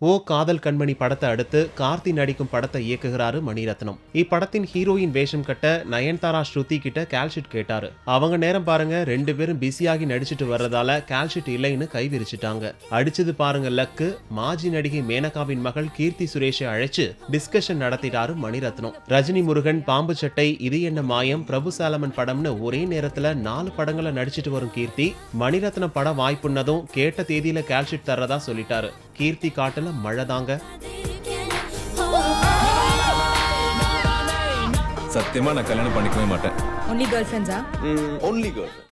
ஓ காதல் கண்மணி படத்தை அடுத்து கார்த்தி நடிக்கும் படத்தை இயக்குகிறாரு மணிரத்னம் இப்படத்தின் ஹீரோயின் வேஷம் கட்ட நயன்தாரா ஸ்ருதி கிட்ட கால்ஷீட் கேட்டாரு அவங்க நேரம் பாருங்க ரெண்டு பேரும் பிஸியாகி நடிச்சிட்டு வர்றதால கால்ஷீட் இல்லைன்னு கை விரிச்சிட்டாங்க அடிச்சது பாருங்க லக்கு மாஜி நடிகை மேனகாவின் மகள் கீர்த்தி சுரேஷை அழைச்சு டிஸ்கஷன் நடத்திட்டாரு மணிரத்னம் ரஜினி முருகன் பாம்பு சட்டை இது என்ன மாயம் பிரபு சாலமன் படம்னு ஒரே நேரத்துல நாலு படங்களை நடிச்சிட்டு வரும் கீர்த்தி மணிரத்னம் படம் வாய்ப்புன்னதும் கேட்ட தேதியில கால்ஷீட் தர்றதா சொல்லிட்டாரு கீர்த்தி காட்டுல மழை தாங்க சத்தியமா நான் கல்யாணம் பண்ணிக்கவே மாட்டேன் ஒன்லி கேர்ள் ஃப்ரெண்ட்ஸா ஒன்லி கேர்ள்